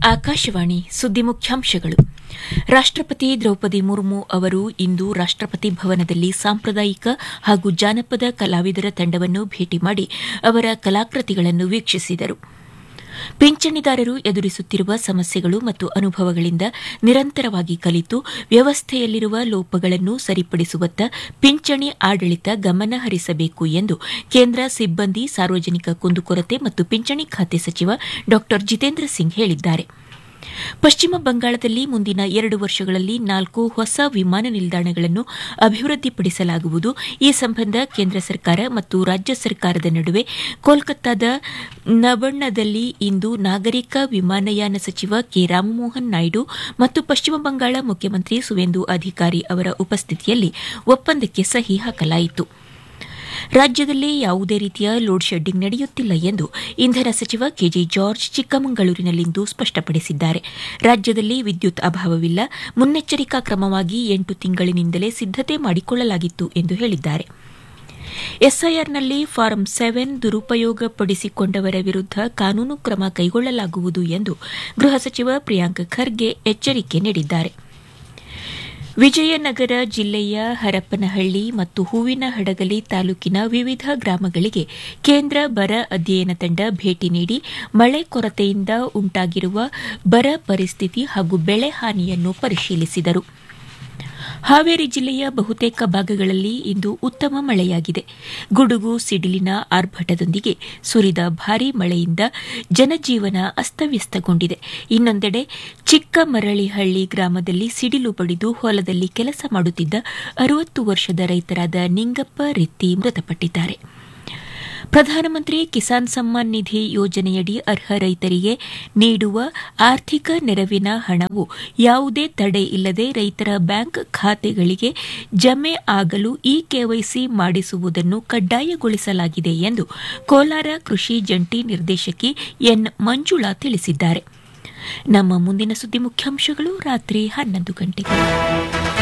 ಆಕಾಶವಾಣಿ ಸುದ್ದಿ ಮುಖ್ಯಾಂಶಗಳು ರಾಷ್ಟಪತಿ ದ್ರೌಪದಿ ಮುರ್ಮು ಅವರು ಇಂದು ರಾಷ್ಟಪತಿ ಭವನದಲ್ಲಿ ಸಾಂಪ್ರದಾಯಿಕ ಹಾಗೂ ಜಾನಪದ ಕಲಾವಿದರ ತಂಡವನ್ನು ಭೇಟಿ ಮಾಡಿ ಅವರ ಕಲಾಕೃತಿಗಳನ್ನು ವೀಕ್ಷಿಸಿದರು ಪಿಂಚಣಿದಾರರು ಎದುರಿಸುತ್ತಿರುವ ಸಮಸ್ಯೆಗಳು ಮತ್ತು ಅನುಭವಗಳಿಂದ ನಿರಂತರವಾಗಿ ಕಲಿತು ವ್ಯವಸ್ಥೆಯಲ್ಲಿರುವ ಲೋಪಗಳನ್ನು ಸರಿಪಡಿಸುವತ್ತ ಪಿಂಚಣಿ ಆಡಳಿತ ಗಮನ ಹರಿಸಬೇಕು ಎಂದು ಕೇಂದ್ರ ಸಿಬ್ಬಂದಿ ಸಾರ್ವಜನಿಕ ಕುಂದುಕೊರತೆ ಮತ್ತು ಪಿಂಚಣಿ ಖಾತೆ ಸಚಿವ ಡಾ ಜಿತೇಂದ್ರ ಸಿಂಗ್ ಹೇಳಿದ್ದಾರೆ ಪಶ್ಚಿಮ ಬಂಗಾಳದಲ್ಲಿ ಮುಂದಿನ ಎರಡು ವರ್ಷಗಳಲ್ಲಿ ನಾಲ್ಕು ಹೊಸ ವಿಮಾನ ನಿಲ್ದಾಣಗಳನ್ನು ಅಭಿವೃದ್ಧಿಪಡಿಸಲಾಗುವುದು ಈ ಸಂಬಂಧ ಕೇಂದ್ರ ಸರ್ಕಾರ ಮತ್ತು ರಾಜ್ಯ ಸರ್ಕಾರದ ನಡುವೆ ಕೋಲ್ಕತ್ತಾದ ನಬಣ್ಣದಲ್ಲಿ ಇಂದು ನಾಗರಿಕ ವಿಮಾನಯಾನ ಸಚಿವ ಕೆ ರಾಮಮೋಹನ್ ನಾಯ್ಡು ಮತ್ತು ಪಶ್ಚಿಮ ಬಂಗಾಳ ಮುಖ್ಯಮಂತ್ರಿ ಸುವೇಂದು ಅಧಿಕಾರಿ ಅವರ ಉಪಸ್ಥಿತಿಯಲ್ಲಿ ಒಪ್ಪಂದಕ್ಕೆ ಸಹಿ ಹಾಕಲಾಯಿತು ರಾಜ್ಯದಲ್ಲಿ ಯಾವುದೇ ರೀತಿಯ ಲೋಡ್ ಶೆಡ್ಡಿಂಗ್ ನಡೆಯುತ್ತಿಲ್ಲ ಎಂದು ಇಂಧನ ಸಚಿವ ಕೆಜೆ ಜಾರ್ಜ್ ಚಿಕ್ಕಮಗಳೂರಿನಲ್ಲಿಂದು ಸ್ಪಷ್ಟಪಡಿಸಿದ್ದಾರೆ ರಾಜ್ಯದಲ್ಲಿ ವಿದ್ಯುತ್ ಅಭಾವವಿಲ್ಲ ಮುನ್ನೆಚ್ಚರಿಕಾ ಕ್ರಮವಾಗಿ ಎಂಟು ತಿಂಗಳಿನಿಂದಲೇ ಸಿದ್ದತೆ ಮಾಡಿಕೊಳ್ಳಲಾಗಿತ್ತು ಎಂದು ಹೇಳಿದ್ದಾರೆ ಎಸ್ಐಆರ್ನಲ್ಲಿ ಫಾರಂ ಸೆವೆನ್ ದುರುಪಯೋಗಪಡಿಸಿಕೊಂಡವರ ವಿರುದ್ಧ ಕಾನೂನು ಕ್ರಮ ಕೈಗೊಳ್ಳಲಾಗುವುದು ಎಂದು ಗೃಹ ಸಚಿವ ಪ್ರಿಯಾಂಕ್ ಖರ್ಗೆ ಎಚ್ಚರಿಕೆ ನೀಡಿದ್ದಾರೆ ವಿಜಯನಗರ ಜಿಲ್ಲೆಯ ಹರಪನಹಳ್ಳಿ ಮತ್ತು ಹೂವಿನ ಹಡಗಲಿ ತಾಲೂಕಿನ ವಿವಿಧ ಗ್ರಾಮಗಳಿಗೆ ಕೇಂದ್ರ ಬರ ಅಧ್ಯಯನ ತಂಡ ಭೇಟಿ ನೀಡಿ ಮಳೆ ಕೊರತೆಯಿಂದ ಉಂಟಾಗಿರುವ ಬರ ಪರಿಸ್ಥಿತಿ ಹಾಗೂ ಬೆಳೆ ಹಾನಿಯನ್ನು ಪರಿಶೀಲಿಸಿದರು ಹಾವೇರಿ ಜಿಲ್ಲೆಯ ಬಹುತೇಕ ಭಾಗಗಳಲ್ಲಿ ಇಂದು ಉತ್ತಮ ಮಳೆಯಾಗಿದೆ ಗುಡುಗು ಸಿಡಿಲಿನ ಆರ್ಭಟದೊಂದಿಗೆ ಸುರಿದ ಭಾರೀ ಮಳೆಯಿಂದ ಜನಜೀವನ ಅಸ್ತವ್ಯಸ್ತಗೊಂಡಿದೆ ಇನ್ನೊಂದೆಡೆ ಚಿಕ್ಕಮರಳಿಹಳ್ಳಿ ಗ್ರಾಮದಲ್ಲಿ ಸಿಡಿಲು ಬಡಿದು ಹೊಲದಲ್ಲಿ ಕೆಲಸ ಮಾಡುತ್ತಿದ್ದ ಅರವತ್ತು ವರ್ಷದ ರೈತರಾದ ನಿಂಗಪ್ಪ ರಿತ್ತಿ ಮೃತಪಟ್ಟಿದ್ದಾರೆ ಪ್ರಧಾನಮಂತ್ರಿ ಕಿಸಾನ್ ಸಮ್ಮಾನ್ ನಿಧಿ ಯೋಜನೆಯಡಿ ಅರ್ಹ ರೈತರಿಗೆ ನೀಡುವ ಆರ್ಥಿಕ ನೆರವಿನ ಹಣವು ಯಾವುದೇ ತಡೆ ಇಲ್ಲದೆ ರೈತರ ಬ್ಯಾಂಕ್ ಖಾತೆಗಳಿಗೆ ಜಮೆ ಆಗಲು ಇ ಕೆವೈಸಿ ಮಾಡಿಸುವುದನ್ನು ಕಡ್ಡಾಯಗೊಳಿಸಲಾಗಿದೆ ಎಂದು ಕೋಲಾರ ಕೃಷಿ ಜಂಟಿ ನಿರ್ದೇಶಕಿ ಎನ್ ಮಂಜುಳಾ ತಿಳಿಸಿದ್ದಾರೆ ನಮ್ಮ ಮುಂದಿನ ಸುದ್ದಿ ಮುಖ್ಯಾಂಶಗಳು ರಾತ್ರಿ ಹನ್ನೊಂದು ಗಂಟೆಗೆ